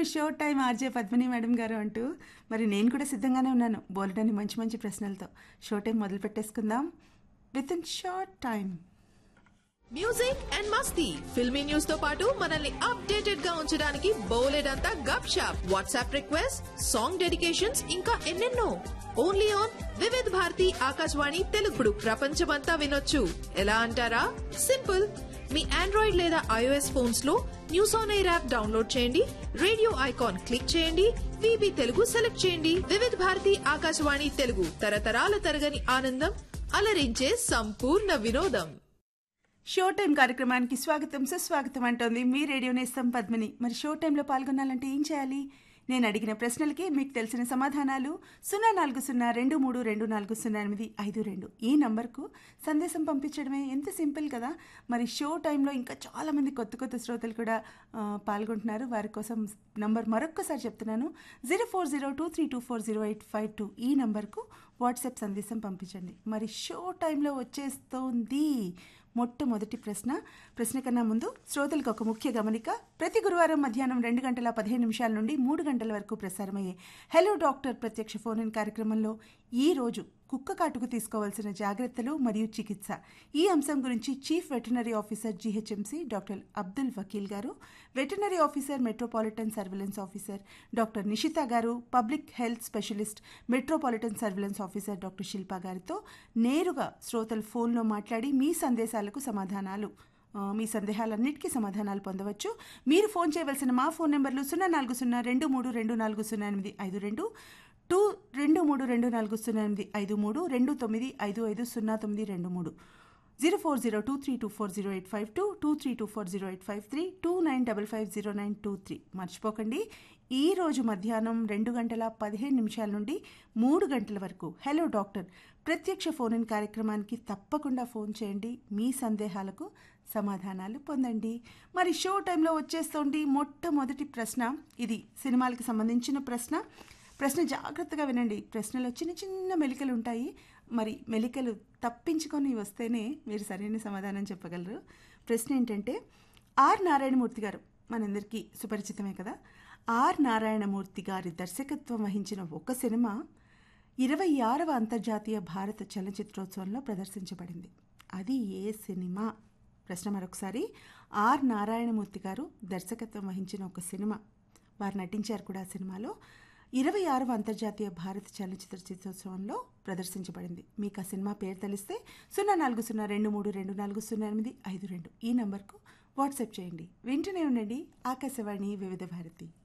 show time RJ Padmini madam గారు అంటూ మరి నేను కూడా సిద్ధంగానే ఉన్నాను బోలెడని మంచి మంచి ప్రశ్నలతో షో టైం మొదలు పెట్టేసుకుందాం with in short time music and masti filmy news తో పాటు మనల్ని అప్డేటెడ్ గా ఉంచడానికి బోలెడంతా gup shup WhatsApp request song dedications ఇంకా ఎన్నెన్నో ఓన్లీ ఆన్ వివిధ్ భారతి ఆకాశవాణి తెలుగుడు ప్రపంచమంతా వినొచ్చు ఎలా అంటారా సింపుల్ మీ ఆండ్రాయిడ్ లేదా ఐఓఎస్ ఫోన్స్ లో news on air app download చేయండి రేడియో ఐకాన్ క్లిక్ చేయండి విబి తెలుగు సెలెక్ట్ చేయండి వివిధ భారతి ఆకాశవాణి తెలుగు తరతరాల తరగని ఆనందం అలరించే సంపూర్ణ వినోదం షో టైం కార్యక్రమానికి స్వాగతం సుస్వాగతం అంటోంది మీ రేడియో నేస్తం పద్మిని మరి షో టైంలో పాల్గొనాలంటే ఏం చేయాలి నేను అడిగిన ప్రశ్నలకి మీకు తెలిసిన సమాధానాలు సున్నా నాలుగు సున్నా రెండు మూడు రెండు నాలుగు సున్నా ఎనిమిది ఐదు రెండు ఈ నంబర్కు సందేశం పంపించడమే ఎంత సింపుల్ కదా మరి షో టైంలో ఇంకా చాలామంది కొత్త కొత్త శ్రోతలు కూడా ఆ, పాల్గొంటున్నారు వారి కోసం నంబర్ మరొక్కసారి చెప్తున్నాను zero four zero two three two four zero eight five two ఈ నంబర్కు వాట్సాప్ సందేశం పంపించండి మరి షో టైంలో వచ్చేస్తోంది మొట్టమొదటి ప్రశ్న ప్రశ్న కన్నా ముందు శ్రోతలకు ఒక ముఖ్య గమనిక ప్రతి గురువారం మధ్యాహ్నం రెండు గంటల పదిహేను నిమిషాల నుండి మూడు గంటల వరకు ప్రసారమయ్యే హలో డాక్టర్ ప్రత్యక్ష ఫోన్ ఇన్ కార్యక్రమంలో ఈ రోజు కుక్క కాటుకు తీసుకోవాల్సిన జాగ్రత్తలు మరియు చికిత్స ఈ అంశం గురించి chief veterinary officer GHMC doctor Abdul Vakeel గారు veterinary officer metropolitan surveillance officer doctor Nishita గారు public health specialist metropolitan surveillance officer doctor Shilpa గారితో నేరుగా శ్రోతలు ఫోన్లో మాట్లాడి మీ సందేశాలకు సమాధానాలు ఆ, మీ సందేహాలన్నిటికీ సమాధానాలు పొందవచ్చు మీరు ఫోన్ చేయవలసిన మా ఫోన్ నెంబర్లు సున్నా నాలుగు సున్నా రెండు మూడు రెండు నాలుగు సున్నా ఎనిమిది ఐదు రెండు టూ రెండు మూడు రెండు నాలుగు సున్నా ఎనిమిది ఐదు మూడు రెండు తొమ్మిది ఐదు ఐదు సున్నా తొమ్మిది రెండు మూడు zero four zero two three two four zero eight five two two three two four zero eight five three two nine double five zero nine two three మర్చిపోకండి ఈ రోజు మధ్యాహ్నం రెండు గంటల పదిహేను నిమిషాల నుండి మూడు గంటల వరకు హలో డాక్టర్ ప్రత్యక్ష ఫోన్ ఇన్ కార్యక్రమానికి తప్పకుండా ఫోన్ చేయండి మీ సందేహాలకు సమాధానాలు పొందండి మరి షో టైంలో వచ్చేస్తోంది మొట్టమొదటి ప్రశ్న ఇది సినిమాలకు సంబంధించిన ప్రశ్న ప్రశ్న జాగ్రత్తగా వినండి ప్రశ్నలో చిన్న చిన్న మెలికలు ఉంటాయి మరి మెలికలు తప్పించుకొని వస్తేనే మీరు సరైన సమాధానం చెప్పగలరు ప్రశ్న ఏంటంటే ఆర్ నారాయణమూర్తి గారు మనందరికీ సుపరిచితమే కదా ఆర్ నారాయణమూర్తి గారి దర్శకత్వం వహించిన ఒక సినిమా ఇరవై ఆరవ అంతర్జాతీయ భారత చలనచిత్రోత్సవంలో ప్రదర్శించబడింది అది ఏ సినిమా ప్రశ్న మరొకసారి ఆర్ నారాయణమూర్తి గారు దర్శకత్వం వహించిన ఒక సినిమా వారు నటించారు కూడా ఆ సినిమాలో ఇరవై ఆరవ అంతర్జాతీయ భారత చలనచిత్ర చిత్రోత్సవంలో ప్రదర్శించబడింది మీకు ఆ సినిమా పేరు తెలిస్తే సున్నా నాలుగు సున్నా రెండు మూడు రెండు నాలుగు సున్నా ఎనిమిది ఐదు రెండు ఈ నంబర్కు వాట్సాప్ చేయండి వింటూనే ఉండండి ఆకాశవాణి వివిధ భారతి